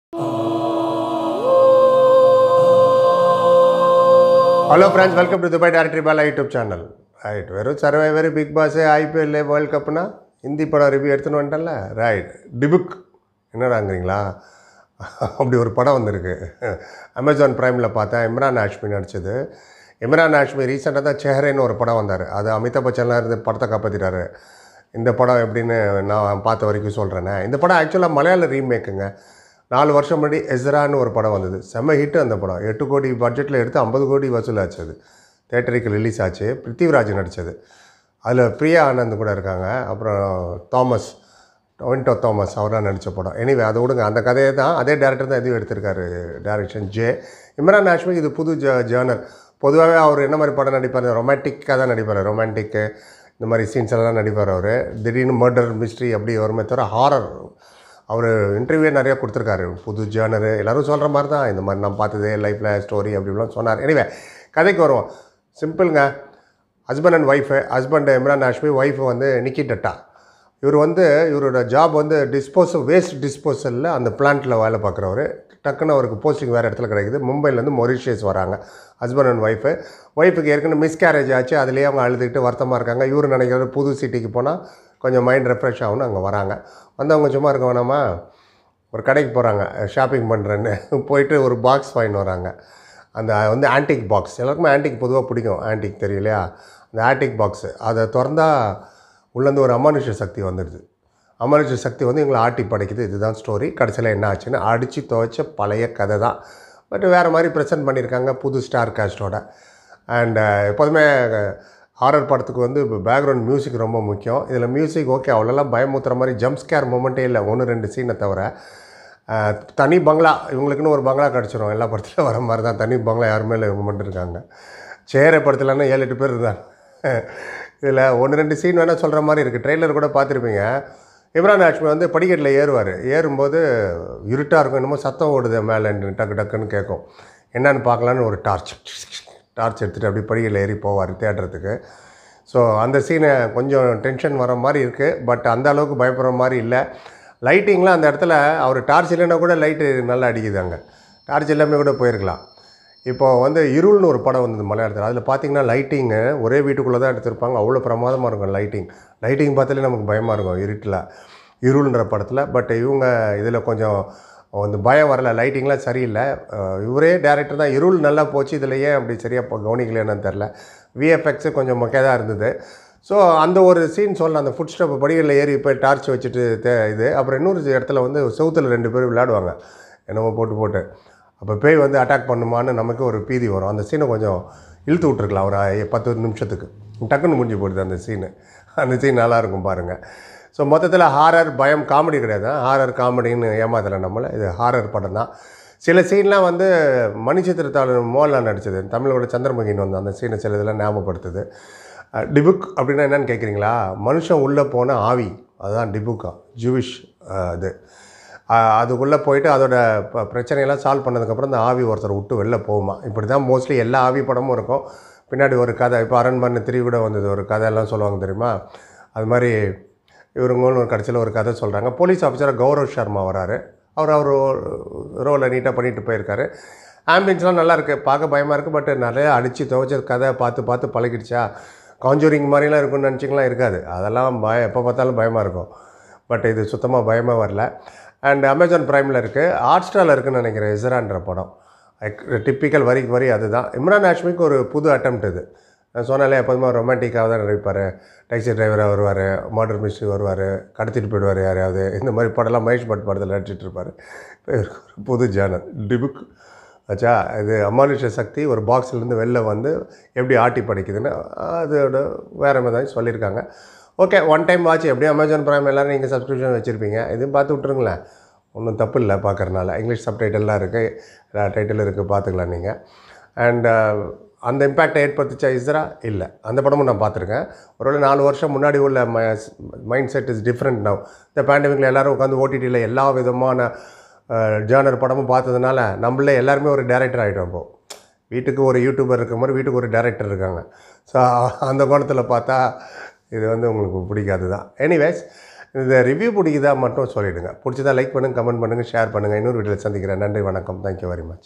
hello friends welcome to Dubai directory Bala YouTube channel right வெறும் survivor Bigg Boss IPL world கப்னா ஹிந்தி படம் ரிவ்யூ எடுத்துன்னு வந்துட்டேன்ல ரைட் டிபுக் என்னடாங்கிறீங்களா அப்படி ஒரு படம் வந்திருக்கு அமேசான் ப்ரைமில் பார்த்தேன் இம்ரான் ஹாஷ்மி நடிச்சது இம்ரான் ஹாஷ்மி ரீசெண்டாக தான் செஹரேன்னு ஒரு படம் வந்தார் அது அமிதாப் பச்சன்லாம் இருந்து படத்தை காப்பாற்றிட்டாரு இந்த படம் எப்படின்னு நான் பார்த்த வரைக்கும் சொல்கிறேனே இந்த படம் ஆக்சுவலாக மலையாள ரீமேக்குங்க நாலு வருஷம் முன்னாடி எஸ்ரான்னு ஒரு படம் வந்தது செம்ம ஹிட் அந்த படம் எட்டு கோடி பட்ஜெட்டில் எடுத்து ஐம்பது கோடி வசூலாச்சு அது தேட்டருக்கு ரிலீஸ் ஆச்சு பிருத்திவிராஜ் நடித்தது அதில் பிரியா ஆனந்த் கூட இருக்காங்க அப்புறம் தாமஸ் டொவின்டோ தாமஸ் அவராக நடித்த படம் எனிவே அதை விடுங்க அந்த கதையை தான் அதே டேரக்டர் தான் எதுவும் எடுத்திருக்காரு டைரக்ஷன் ஜே இம்ரான் ஹாஷ்மி இது புது ஜ ஜேர்னர் பொதுவாகவே அவர் என்ன மாதிரி படம் நடிப்பார் ரொமான்டிக்காக தான் நடிப்பார் ரொமான்டிக்கு இந்த மாதிரி சீன்ஸ் எல்லாம் நடிப்பார் அவர் திடீர்னு மர்டர் மிஸ்ட்ரி அப்படி வருமே தவிர ஹாரர் அவர் இன்டர்வியூ நிறையா கொடுத்துருக்காரு புது ஜேர்னரு எல்லோரும் சொல்கிற மாதிரி தான் இந்த மாதிரி நான் பார்த்தது லைஃப்பில் ஸ்டோரி அப்படிலாம் சொன்னார் எனிவே கதைக்கு வருவோம் சிம்பிளுங்க husband and wife husband Emraan Hashmi wife வந்து நிக்கி டட்டா இவர் வந்து இவரோட ஜாப் வந்து டிஸ்போசல் வேஸ்ட் டிஸ்போசலில் அந்த பிளான்ட்டில் வேலை பார்க்குறவர் டக்குன்னு அவருக்கு போஸ்டிங் வேறு இடத்துல கிடைக்குது மும்பைலேருந்து மொரிஷியஸ் வராங்க ஹஸ்பண்ட் அண்ட் ஒய்ஃபு ஒய்ஃபுக்கு ஏற்கனவே மிஸ்கேரேஜ் ஆச்சு அதுலேயே அவங்க அழுதுகிட்டு வருத்தமாக இருக்காங்க இவர் நினைக்கிறது புது சிட்டிக்கு போனால் கொஞ்சம் மைண்ட் ரெஃப்ரெஷ் ஆகும்னு அங்கே வராங்க வந்தவங்க சும்மா இருக்க வேணாமா ஒரு கடைக்கு போகிறாங்க ஷாப்பிங் பண்ணுறேன்னு போயிட்டு ஒரு பாக்ஸ் வாங்கிட்டு வராங்க அந்த வந்து ஆன்டிக் பாக்ஸ் எல்லாருக்குமே ஆன்டிக் பொதுவாக பிடிக்கும் ஆன்டிக் தெரியும் இல்லையா அந்த ஆன்டிக் பாக்ஸு அதை திறந்தா உள்ளேருந்து ஒரு அமானுஷ சக்தி வந்துடுது அமானுஷ சக்தி வந்து எங்களை ஆட்டி படைக்குது இதுதான் ஸ்டோரி கடைசியில் என்ன ஆச்சுன்னு அடித்து துவைச்ச பழைய கதை தான் பட் வேறு மாதிரி ப்ரெசென்ட் பண்ணியிருக்காங்க புது ஸ்டார் காஸ்டோட அண்ட் எப்போதுமே ஹாரர் படத்துக்கு வந்து பேக்ரவுண்ட் மியூசிக் ரொம்ப முக்கியம் இதில் மியூசிக் ஓகே அவ்வளோலாம் பயமுத்துற மாதிரி ஜம்ப் ஸ்கேர் மூமெண்ட்டே இல்லை ஒன்று ரெண்டு சீனை தவிர அஹ், தனி பங்களா இவங்களுக்குன்னு ஒரு பங்களா கிடச்சிரும் எல்லா படத்துலையும் வர மாதிரி தான் தனி பங்களா யாருமே இல்லை இவங்க மட்டும் இருக்காங்க சேரை படத்துலன்னா ஏழு எட்டு பேர் இருந்தாங்க இதில் ஒன்று ரெண்டு சீன் வேணால் சொல்கிற மாதிரி இருக்குது ட்ரெய்லர் கூட பார்த்துருப்பீங்க இம்ரான் ஹாஷ்மி வந்து படிக்கட்டில் ஏறுவார் ஏறும்போது இருட்டாக இருக்கும் என்னமோ சத்தம் ஓடுது மேலே டக்கு டக்குன்னு கேட்கும் என்னன்னு பார்க்கலான்னு ஒரு டார்ச் டார்ச் எடுத்துகிட்டு அப்படியே படிக்கட்டில் ஏறி போவார் தேடுறதுக்கு ஸோ அந்த சீனை கொஞ்சம் டென்ஷன் வர மாதிரி இருக்குது பட் அந்த அளவுக்கு பயப்படுற மாதிரி இல்லை லைட்டிங்லாம் அந்த இடத்துல அவர் டார்ச் இல்லைன்னா கூட லைட்டு நல்லா அடிக்குது அங்கே டார்ச் எல்லாமே கூட போயிருக்கலாம் இப்போ வந்து இருள்னு ஒரு படம் வந்தது மலையாளத்தில் அதில் பார்த்தீங்கன்னா லைட்டிங்கு ஒரே வீட்டுக்குள்ளே தான் எடுத்திருப்பாங்க அவ்வளோ பிரமாதமாக இருக்கும் லைட்டிங் லைட்டிங் பார்த்தாலே நமக்கு பயமாக இருக்கும் இருட்டில் இருள்ன்ற படத்தில் பட் இவங்க இதில் கொஞ்சம் வந்து பயம் வரல லைட்டிங்லாம் சரியில்லை அஹ் இவரே டேரக்டர் தான் இருள் நல்லா போச்சு இதில் ஏன் அப்படி சரியாக இப்போ கவனிக்கலன்னு தெரில விஎஃப்எக்ஸு கொஞ்சம் மொக்கையாக இருந்தது ஸோ அந்த ஒரு சீன் சொல்லலாம் அந்த ஃபுட் ஸ்டெப் படிகளில் ஏறி போய் டார்ச் வச்சுட்டு தே இது அப்புறம் இன்னொரு இடத்துல வந்து செவுத்தில் ரெண்டு பேர் விளையாடுவாங்க என்னமோ போட்டு போட்டு அப்போ பேய் வந்து அட்டாக் பண்ணுமான்னு நமக்கு ஒரு பீதி வரும் அந்த சீனை கொஞ்சம் இழுத்து விட்ருக்கலாம் ஒரு ஐ- பத்து நிமிஷத்துக்கு டக்குன்னு முடிஞ்சு போயிடுது அந்த சீனு அந்த சீன் நல்லாயிருக்கும் பாருங்கள் ஸோ மொத்தத்தில் ஹாரர் பயம் காமெடி கிடையாது ஹாரர் காமெடின்னு ஏமாத்தலை நம்மளை இது ஹாரர் படம் தான் சில சீன்லாம் வந்து மணிச்சித்திரத்தாளர் மோகன்லால் நடித்தது தமிழோட சந்திரமுகின்னு வந்து அந்த சீனை சில இதெல்லாம் ஞாபகப்படுத்துது அஹ், டிபுக் அப்படின்னா என்னன்னு கேட்குறீங்களா மனுஷன் உள்ளே போன ஆவி அதுதான் டிபுக்கா ஜூவிஷ் அஹ், இது அஹ், அதுக்குள்ளே போயிட்டு அதோட ப- பிரச்சனையெல்லாம் சால்வ் பண்ணதுக்கப்புறம் இந்த ஆவி ஒருத்தர் விட்டு வெளில போகுமா இப்படி தான் மோஸ்ட்லி எல்லா ஆவி படமும் இருக்கும் பின்னாடி ஒரு கதை இப்போ அரண்மனை திரி கூட வந்தது ஒரு கதையெல்லாம் சொல்லுவாங்க தெரியுமா அது மாதிரி இவருங்களும் ஒரு கடைசியில் ஒரு கதை சொல்கிறாங்க போலீஸ் ஆஃபீஸராக கௌரவ் சர்மா வராரு அவர் அவர் ரோலை நீட்டாக பண்ணிட்டு போயிருக்காரு ஆம்பியன்ஸ்லாம் நல்லா இருக்குது பார்க்க பயமாக இருக்குது பட் நிறையா அடித்து துவைச்ச கதை பார்த்து பார்த்து பழகிடுச்சா காஞ்சூரிங் மாதிரிலாம் இருக்கும்னு நினச்சிங்களா இருக்காது அதெல்லாம் பயம் எப்போ பார்த்தாலும் பயமாக இருக்கும் பட் இது சுத்தமாக பயமாக வரல அண்ட் அமேசான் ப்ரைமில் இருக்குது ஹாட் ஸ்டாரில் இருக்குன்னு நினைக்கிறேன் இசரான்ற படம் டிப்பிக்கல் வரிக்கு வரி அதுதான் இம்ரான் ஹாஷ்மிக்கு ஒரு புது அட்டம்ப்ட் இது நான் சொன்னாலே எப்போதுமே ரொமான்டிக்காக தான் நடிப்பார் டாக்ஸி டிரைவராக வருவார் மர்டர் மிஸ்ட்ரி வருவார் கடத்திட்டு போயிடுவார் யாரையாவது இந்த மாதிரி படம்லாம் மகேஷ் பட் படத்தில் நடிச்சிட்டு இருப்பார் இப்போ இவருக்கு ஒரு புது ஜானர் டிபுக் ஆச்சா இது அமானுஷ சக்தி ஒரு பாக்ஸ்லேருந்து வெளில வந்து எப்படி ஆட்டி படிக்குதுன்னு அதோட வேறு மாதிரி சொல்லியிருக்காங்க ஓகே ஒன் டைம் வாட்ச் எப்படியும் அமேசான் ப்ரைம் எல்லோரும் நீங்கள் சப்ஸ்கிரிப்ஷன் வச்சுருப்பீங்க இதுவும் பார்த்து விட்ருங்களேன் ஒன்றும் தப்பு இல்லை பார்க்குறனால இங்கிலீஷ் சப்டைட்டில்லாம் இருக்குது டைட்டில் இருக்குது பார்த்துக்கலாம் நீங்கள் அண்ட் அந்த இம்பேக்டை ஏற்படுத்திச்சா இஸ்ரா இல்லை அந்த படமும் நான் பார்த்துருக்கேன் ஒருவேளை நாலு வருஷம் முன்னாடி உள்ள mind set is different now இந்த பேண்டமிக்கில் எல்லோரும் உட்காந்து ஓடிடியில் எல்லா விதமான ஜேர்னர் படமும் பார்த்ததுனால நம்மளே எல்லாருமே ஒரு டேரக்டர் ஆகிட்டோம் இப்போது வீட்டுக்கு ஒரு யூடியூபர் இருக்க மாதிரி வீட்டுக்கு ஒரு டேரக்டர் இருக்காங்க ஸோ அந்த கோணத்தில் பார்த்தா இது வந்து உங்களுக்கு பிடிக்காது தான் எனிவேஸ் இந்த ரிவ்யூ பிடிக்குதா மட்டும் சொல்லிவிடுங்க பிடிச்சதா லைக் பண்ணுங்கள் கமெண்ட் பண்ணுங்கள் ஷேர் பண்ணுங்கள் இன்னொரு வீடியோவில் சந்திக்கிறேன் நன்றி வணக்கம் தேங்க்யூ வெரி மச்